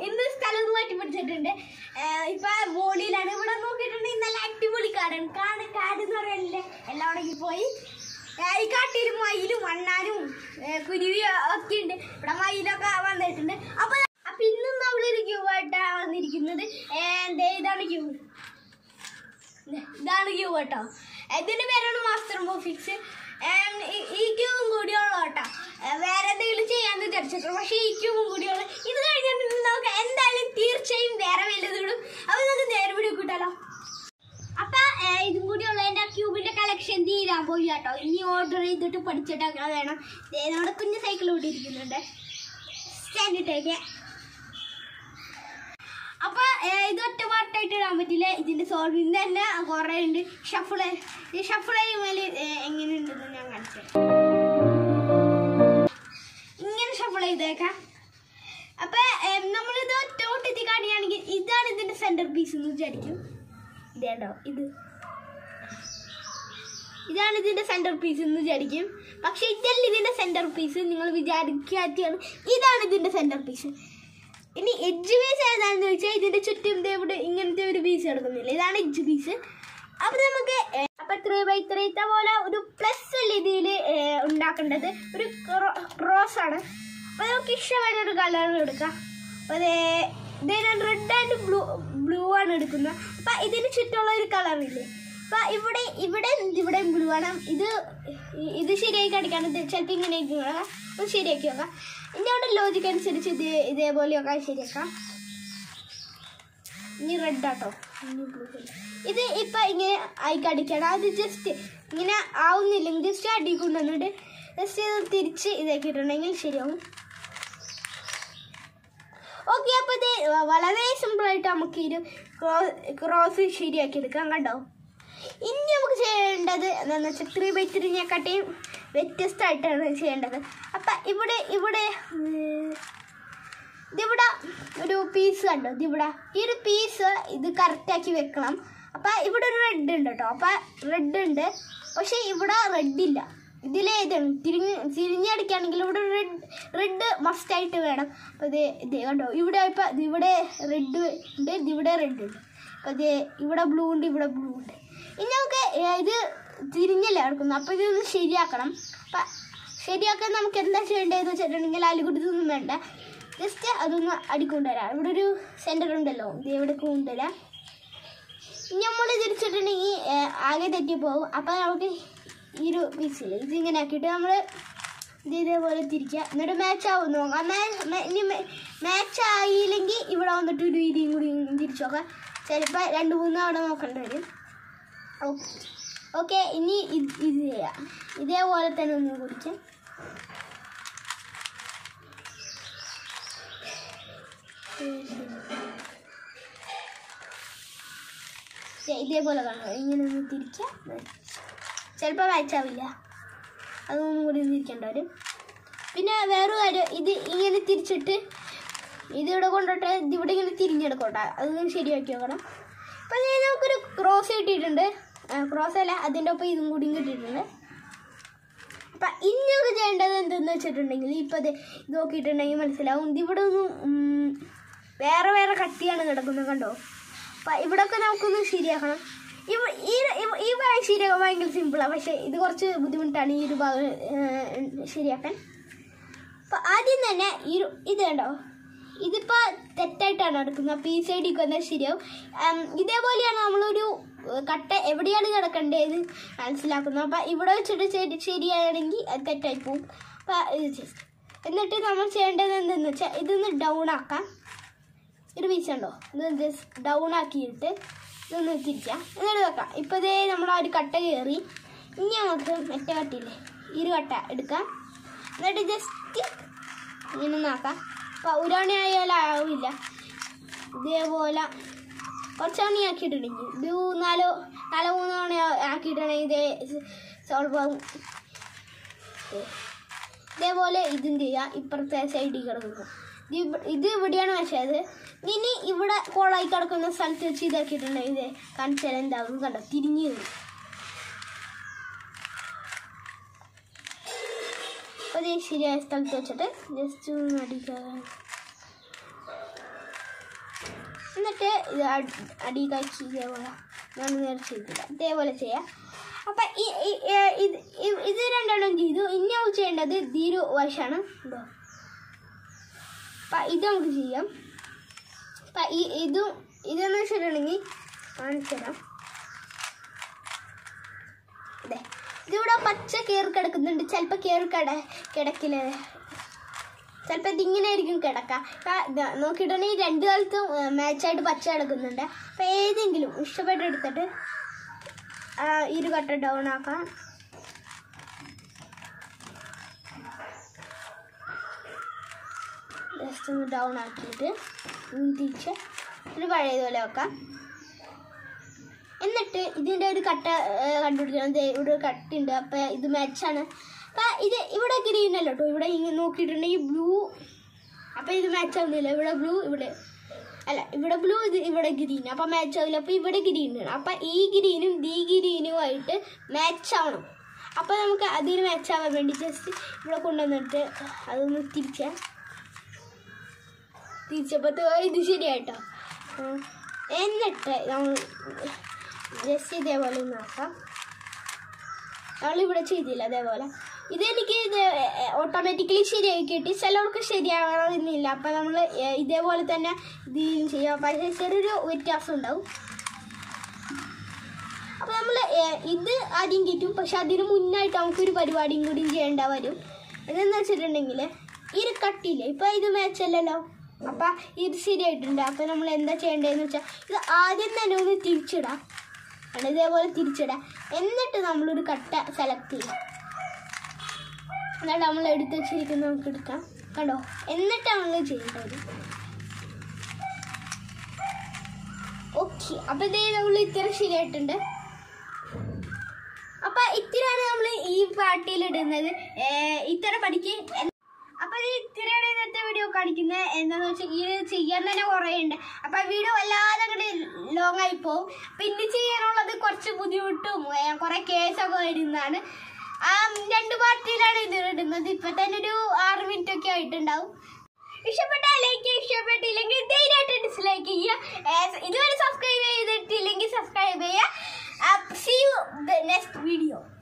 ഇന്ന് സ്ഥലം മാറ്റി പിടിച്ചിട്ടുണ്ട് ഏഹ് ഇപ്പൊ മോളിലാണ് ഇവിടെ നോക്കിയിട്ടുണ്ടെങ്കിൽ നല്ല അടിപൊളി കാടാണ് കാട് കാട് എന്ന് പറയണില്ലേ എല്ലാവിടേക്കും പോയി ഏഹ് ഈ കാട്ടിൽ മയിലും മണ്ണാനും കുരുവിയും ഒക്കെ ഉണ്ട് ഇവിടെ മയിലൊക്കെ വന്നിട്ടുണ്ട് അപ്പൊ അപ്പൊ ഇന്നും നമ്മളൊരു ക്യൂ ആയിട്ടാ വന്നിരിക്കുന്നത് ഏഹ് ദേ ഇതാണ് ക്യൂ ഇതാണ് ക്യൂ കേട്ടോ ഇതിന്റെ പേരാണ് മാസ്റ്റർ മോഫിക്സ് ഈ ക്യൂവും കൂടിയുള്ള കേട്ടോ ഏ, വേറെ എന്തെങ്കിലും ചെയ്യാന്ന് വിചാരിച്ചിട്ടുണ്ട് പക്ഷേ ഈ ക്യൂവും കൂടിയുള്ള ഇത് കഴിഞ്ഞിട്ട് നമുക്ക് എന്തായാലും തീർച്ചയായും വേറെ വലുതിടും അപ്പൊ നമുക്ക് നേരെ പിടി കൂട്ടാലോ അപ്പൊ ഏ, ഇതും കൂടി ഉള്ളതിന്റെ ക്യൂബിന്റെ കളക്ഷൻ തീരാൻ പോയി കേട്ടോ ഇനി ഓർഡർ ചെയ്തിട്ട് പഠിച്ചിട്ടൊക്കെ വേണം ദേ നമ്മുടെ കുഞ്ഞു സൈക്കിൾ കൂടി ഇരിക്കുന്നുണ്ട് സ്റ്റാൻഡിട്ടേക്ക് അപ്പൊ ഏഹ്, ഇത് ഒറ്റ പാർട്ടായിട്ട് ഇടാൻ പറ്റില്ല ഇതിന്റെ സോൾവിങ് തന്നെ കുറെ ഉണ്ട് ഷഫിള് ഈ ഷഫിൾ ചെയ്യുമ്പോൾ എങ്ങനെയുണ്ടെന്ന് ഞാൻ കാണിച്ചു ഇങ്ങനെ ഷഫിൾ ചെയ്തേക്കാം അപ്പൊ ഏഹ്, നമ്മളിത് ഒറ്റ ഓട്ടത്തിൽ കാണിക്കുകയാണെങ്കിൽ ഇതാണ് ഇതിന്റെ സെന്റർ പീസ് എന്ന് വിചാരിക്കും ഇതേണ്ടോ ഇത് ഇതാണ് ഇതിന്റെ സെന്റർ പീസ് എന്ന് വിചാരിക്കും പക്ഷെ ഇതല്ല ഇതിന്റെ സെന്റർ പീസ് നിങ്ങൾ വിചാരിക്കാത്തതാണ് ഇതാണ് ഇതിന്റെ സെന്റർ പീസ് ഇനി എഡ്ജ് പീസ് ഏതാണെന്ന് ചോദിച്ചാൽ ഇതിന്റെ ചുറ്റും ദേ ഇവിടെ ഇങ്ങനത്തെ ഒരു പീസ് എടുക്കുന്നില്ല ഇതാണ് എഡ്ജ് പീസ് അപ്പൊ നമുക്ക് ഏ, അപ്പൊ ത്രീ ബൈ ത്രീത്തെ പോലെ ഒരു പ്ലസ് രീതിയിൽ ഉണ്ടാക്കേണ്ടത് ഒരു ക്രോസ് ആണ് അപ്പൊ നമുക്ക് ഇഷ്ടമായ ഒരു കളർ എടുക്കാം അപ്പൊ ദേ ദേ ഞാൻ റെഡ് ആൻഡ് ബ്ലൂ ബ്ലൂ ആണ് എടുക്കുന്നത് അപ്പൊ ഇതിന് ചുറ്റുമുള്ള ഒരു കളർ ഇല്ലേ അപ്പൊ ഇവിടെ ഇവിടെ ഇവിടെ ബ്ലൂ ആണ് ഇത് ഇത് ശരിയായി കാണിക്കാൻ ചിലപ്പോൾ ഇങ്ങനെ ഇരിക്കും ഒന്ന് ശരിയാക്കി നോക്കാം ഇനി അവിടെ ലോജിക്ക് അനുസരിച്ച് ഇത് ഇതേപോലെയൊക്കെ ശരിയാക്കാം ഇനി റെഡ് ആട്ടോ ഇനി ബ്ലൂ ഇത് ഇപ്പൊ ഇങ്ങനെ ആയി കടിക്കണം അത് ജസ്റ്റ് ഇങ്ങനെ ആവുന്നില്ലെങ്കിൽ ജസ്റ്റ് അടി കൊണ്ടുവന്നിട്ട് ജസ്റ്റ് ഇത് തിരിച്ച് ഇതാക്കിയിട്ടുണ്ടെങ്കിൽ ശരിയാവും ഓക്കെ അപ്പോൾ ഇത് വളരെ സിമ്പിളായിട്ട് നമുക്ക് ഇത് ക്രോസ് ശരിയാക്കി എടുക്കാം കണ്ടോ ഇനി നമുക്ക് ചെയ്യേണ്ടത് എന്താണെന്ന് വെച്ചാൽ ത്രീ ബൈ ത്രീനെക്കാട്ടിയും വ്യത്യസ്തമായിട്ടാണ് ചെയ്യേണ്ടത് അപ്പം ഇവിടെ ഇവിടെ ഉം, ഇതിവിടെ ഒരു പീസ് കണ്ടോ ഇതിവിടെ ഈ ഒരു പീസ് ഇത് കറക്റ്റാക്കി വെക്കണം അപ്പം ഇവിടെ ഒരു റെഡ് ഉണ്ട് കേട്ടോ അപ്പം റെഡ് ഉണ്ട് പക്ഷേ ഇവിടെ റെഡ് ഇല്ല ഇതിലേതാണ് തിരിഞ്ഞ് തിരിഞ്ഞടിക്കുകയാണെങ്കിൽ ഇവിടെ റെഡ് റെഡ് മസ്റ്റായിട്ട് വേണം അപ്പോൾ ഇത് ഇത് കണ്ടോ ഇവിടെ ഇപ്പം ഇവിടെ റെഡ് ഉണ്ട് ഇതിവിടെ റെഡ് ഉണ്ട് അപ്പോൾ ഇത് ഇവിടെ ബ്ലൂ ഉണ്ട് ഇവിടെ ബ്ലൂ ഉണ്ട് ഇനി നമുക്ക് ഏ, ഇത് തിരിഞ്ഞല്ലേ കിടക്കുന്നത് അപ്പോൾ ഇതൊന്ന് ശരിയാക്കണം അപ്പം ശരിയാക്കാൻ നമുക്ക് എന്താ ചെയ്യേണ്ടതെന്ന് വെച്ചിട്ടുണ്ടെങ്കിൽ അലുകുട്ടൊന്നും വേണ്ട ജസ്റ്റ് അതൊന്ന് അടിക്കൊണ്ടുവരാം ഇവിടെ ഒരു സെൻറ്റർ ഉണ്ടല്ലോ ഇത് ഇവിടെ കൊണ്ടുവരാം ഇനി നമ്മൾ തിരിച്ചിട്ടുണ്ടെങ്കിൽ ഏ, ആകെ തെറ്റി പോകും അപ്പോൾ നമുക്ക് ഈ ഒരു പീസിൽ ഇത് ഇങ്ങനെ ആക്കിയിട്ട് നമ്മൾ ഇത് ഇതേപോലെ തിരിക്കുക എന്നിട്ട് മാച്ച് ആവും നോക്കാം മാ- മാ- ഇനി മാച്ച് ആയില്ലെങ്കിൽ ഇവിടെ വന്നിട്ട് ഒരു രീതിയും കൂടി തിരിച്ചു നോക്കാം ചിലപ്പോൾ രണ്ട് മൂന്ന് തവണ നോക്കേണ്ടി വരും ഓക്കെ ഇനി ഇത് ഇത് ചെയ്യാം ഇതേപോലെ തന്നെ ഒന്ന് കുടിക്കാം ദേ ഇതേപോലെ കാണുക ഇങ്ങനെ ഒന്ന് തിരിക്കുക ചിലപ്പോൾ മാച്ചാവില്ല അതൊന്നും കൂടി ഒന്ന് തിരിക്കേണ്ട വരും പിന്നെ വേറൊരു കാര്യം ഇത് ഇങ്ങനെ തിരിച്ചിട്ട് ഇതിവിടെ കൊണ്ടോട്ടെ ഇതിവിടെ ഇങ്ങനെ തിരിഞ്ഞെടുക്കട്ടെ അതൊന്നും ശരിയാക്കി നോക്കണം അപ്പം ദേ നമുക്കൊരു ക്രോസ് കിട്ടിയിട്ടുണ്ട് ക്രോസ് അല്ല അതിൻ്റെ ഒപ്പം ഇതും കൂടിയും കിട്ടിയിട്ടുണ്ട് അപ്പം ഇനി നമുക്ക് ചെയ്യേണ്ടത് എന്തെന്ന് വെച്ചിട്ടുണ്ടെങ്കിൽ ഇപ്പം ഇത് ഇത് നോക്കിയിട്ടുണ്ടെങ്കിൽ മനസ്സിലാവും ഇതിവിടെ ഒന്നും ഉം, വേറെ വേറെ കട്ടിയാണ് കിടക്കുന്നത് കണ്ടോ അപ്പം ഇവിടെയൊക്കെ നമുക്കൊന്ന് ശരിയാക്കണം ഇവ ഈ ഇവ- ഈ ഭാഗം ശരിയാക്കാൻ ഭയങ്കര സിമ്പിളാണ് പക്ഷേ ഇത് കുറച്ച് ബുദ്ധിമുട്ടാണ് ഈ ഒരു ഭാഗം ഏഹ്, ശരിയാക്കാൻ അപ്പം ആദ്യം തന്നെ ഈ ഒരു ഇത് കണ്ടോ ഇതിപ്പോൾ തെറ്റായിട്ടാണ് എടുക്കുന്നത് അപ്പോൾ ഈ സൈഡിൽ വന്നാൽ ശരിയാവും ഉം, ഇതേപോലെയാണ് നമ്മളൊരു ഏഹ്, കട്ട എവിടെയാണ് കിടക്കേണ്ടത് മനസ്സിലാക്കുന്നത് അപ്പം ഇവിടെ വെച്ചിട്ട് ശരി ശരിയാണെങ്കിൽ അത് തെറ്റായി പോകും അപ്പം ഇത് ജസ്റ്റ് എന്നിട്ട് നമ്മൾ ചെയ്യേണ്ടത് എന്തെന്ന് വെച്ചാൽ ഇതൊന്ന് ഡൗൺ ആക്കാം ഒരു പീസ് ഉണ്ടോ ഇത് ജസ്റ്റ് ഡൗൺ ആക്കിയിട്ട് ഇതൊന്ന് തിരിക്കാം എന്നിട്ട് വെക്കാം ഇപ്പോൾ ഇതേ നമ്മൾ ആ ഒരു കട്ട കയറി ഇനി നമുക്ക് മറ്റേ കട്ടയില്ലേ ഈ ഒരു കട്ട എടുക്കാം എന്നിട്ട് ജസ്റ്റ് ഇങ്ങനെ നോക്കാം അപ്പോൾ ഒരണി ആയാലാവില്ല ഇതേപോലെ കുറച്ചണി ആക്കിയിട്ടുണ്ടെങ്കിൽ ഇത് നാലോ നാലോ മൂന്നോ മണി ആക്കിയിട്ടുണ്ടെങ്കിൽ ഇതേ സോൾവ് ആവും ഇതേപോലെ ഇതും ചെയ്യാം ഇപ്പുറത്തെ സൈഡിൽ കിടക്കുന്നു ഇത് ഇവ- ഇത് ഇവിടെയാണ് വെച്ചത് ഇനി ഇവിടെ കോളായി കിടക്കുന്ന സ്ഥലത്ത് വെച്ച് ഇതാക്കിയിട്ടുണ്ടെങ്കിൽ ഇത് കാണിച്ചാൽ എന്താവും കണ്ടോ തിരിഞ്ഞു വരും അപ്പോൾ ഇത് ശരിയായ സ്ഥലത്ത് വെച്ചിട്ട് ജസ്റ്റ് ഒന്ന് അടിക്കുക എന്നിട്ട് ഇത് അടി കാച്ചി ഇതേപോലെ ഞാൻ നേരെ ചെയ്തില്ല ഇതേപോലെ ചെയ്യാം അപ്പം ഈ ഈ- ഈ- ഇത് ഇത് ഇത് രണ്ടെണ്ണം ചെയ്തു ഇനി നമുക്ക് ചെയ്യേണ്ടത് ഇതൊരു വശമാണ് ഉണ്ടോ അപ്പം ഇത് നമുക്ക് ചെയ്യാം അപ്പം ഈ ഇതും ഇതെന്ന് വെച്ചിട്ടുണ്ടെങ്കിൽ കാണിച്ചു തരാം അതെ ഇതിവിടെ പച്ച കയറി കിടക്കുന്നുണ്ട് ചിലപ്പോൾ കയറി കിട കിടക്കില്ല ചിലപ്പോൾ ഇതിങ്ങനെ ആയിരിക്കും കിടക്കുക ഇപ്പം ഇത് നോക്കിയിട്ടുണ്ടെങ്കിൽ രണ്ട് കാലത്തും മാച്ചായിട്ട് പച്ച കിടക്കുന്നുണ്ട് അപ്പം ഏതെങ്കിലും ഇഷ്ടപ്പെട്ടെടുത്തിട്ട് ആ, ഇരു കട്ട ഡൗൺ ആക്കാം ജസ്റ്റ് ഒന്ന് ഡൗൺ ആക്കിയിട്ട് ഒന്ന് തിരിച്ച് ഒരു പഴയതുപോലെ വെക്കാം എന്നിട്ട് ഇതിൻ്റെ ഒരു കട്ട ഏ, കണ്ടുപിടിക്കണം ദേ ഇവിടെ ഒരു കട്ടുണ്ട് അപ്പം ഇത് മാച്ചാണ് അപ്പം ഇത് ഇവിടെ ഗ്രീൻ അല്ല കേട്ടോ ഇവിടെ ഇങ്ങനെ നോക്കിയിട്ടുണ്ടെങ്കിൽ ബ്ലൂ അപ്പം ഇത് മാച്ച് ആവുന്നില്ല ഇവിടെ ബ്ലൂ ഇവിടെ അല്ല ഇവിടെ ബ്ലൂ ഇത് ഇവിടെ ഗ്രീൻ അപ്പം മാച്ച് ആവില്ല അപ്പം ഇവിടെ ഗ്രീൻ ആണ് അപ്പം ഈ ഗ്രീനും ഈ ഗ്രീനുമായിട്ട് മാച്ച് ആവണം അപ്പം നമുക്ക് അതിന് മാച്ച് ആവാൻ വേണ്ടി ജസ്റ്റ് ഇവിടെ കൊണ്ടുവന്നിട്ട് അതൊന്ന് തിരിച്ചേ തിരിച്ചപ്പോൾ ഇത് ശരിയായിട്ടോ ഉം. എന്നിട്ട് നമ്മൾ ജസ്റ്റ് ഇതേപോലെ ഒന്ന് ആക്കാം നമ്മളിവിടെ ചെയ്തില്ല അതേപോലെ ഇതെനിക്ക് ഇത് ഓട്ടോമാറ്റിക്കലി ശരിയായി കിട്ടി ചിലവർക്ക് ശരിയാകണമെന്നില്ല അപ്പം നമ്മൾ ഇതേപോലെ തന്നെ ഇതിലും ചെയ്യാം പക്ഷേ ചെറിയൊരു വ്യത്യാസം ഉണ്ടാവും അപ്പം നമ്മൾ ഇത് ആദ്യം കിട്ടും പക്ഷെ അതിന് മുന്നായിട്ട് നമുക്കൊരു പരിപാടിയും കൂടി ചെയ്യേണ്ട വരും എന്നു വെച്ചിട്ടുണ്ടെങ്കിൽ ഈ ഒരു കട്ടിയില്ലേ ഇപ്പം ഇത് മാച്ചല്ലല്ലോ അപ്പം ഇത് ശരിയായിട്ടുണ്ട് അപ്പം നമ്മൾ എന്താ ചെയ്യേണ്ടതെന്ന് വെച്ചാൽ ഇത് ആദ്യം തന്നെ ഒന്ന് തിരിച്ചിടാം ആണ് ഇതേപോലെ തിരിച്ചിടാം എന്നിട്ട് നമ്മളൊരു കട്ട സെലക്ട് ചെയ്യാം എന്നിട്ട് നമ്മൾ എടുത്ത് വെച്ചിരിക്കുന്നത് നമുക്ക് എടുക്കാം കണ്ടോ എന്നിട്ട് നമ്മൾ ചെയ്യേണ്ടത് ഓക്കെ അപ്പം ഇതേ നമ്മൾ ഇത്ര ശരിയായിട്ടുണ്ട് അപ്പൊ ഇത്രയാണ് നമ്മൾ ഈ പാട്ടിൽ ഇടുന്നത് ഇത്ര പഠിക്ക് അപ്പൊ ഇത് ഇത്രയാണ് ഇന്നത്തെ വീഡിയോ കാണിക്കുന്നത് എന്താന്ന് വെച്ചാൽ ഇത് ചെയ്യാൻ തന്നെ കുറേ ഉണ്ട് അപ്പൊ വീഡിയോ വല്ലാതെ അങ്ങോട്ട് ലോങ് ആയി പോകും പിന്നെ ചെയ്യാനുള്ളത് കുറച്ച് ബുദ്ധിമുട്ടും ഏ, കുറെ കേസൊക്കെ വരുന്നതാണ് ആ രണ്ട് പാർട്ടിയിലാണ് ഇത് ഇടുന്നത് ഇപ്പൊ തന്നെ ഒരു ആറ് മിനിറ്റ് ഒക്കെ ആയിട്ടുണ്ടാവും ഇഷ്ടപ്പെട്ട ലൈക്ക് ഇഷ്ടപ്പെട്ടില്ലെങ്കിൽ ധൈര്യമായിട്ട് ഡിസ്ലൈക്ക് ചെയ്യുക ഏ, ഇതുവരെ സബ്സ്ക്രൈബ് ചെയ്തിട്ടില്ലെങ്കിൽ സബ്സ്ക്രൈബ് ചെയ്യുക see you the next video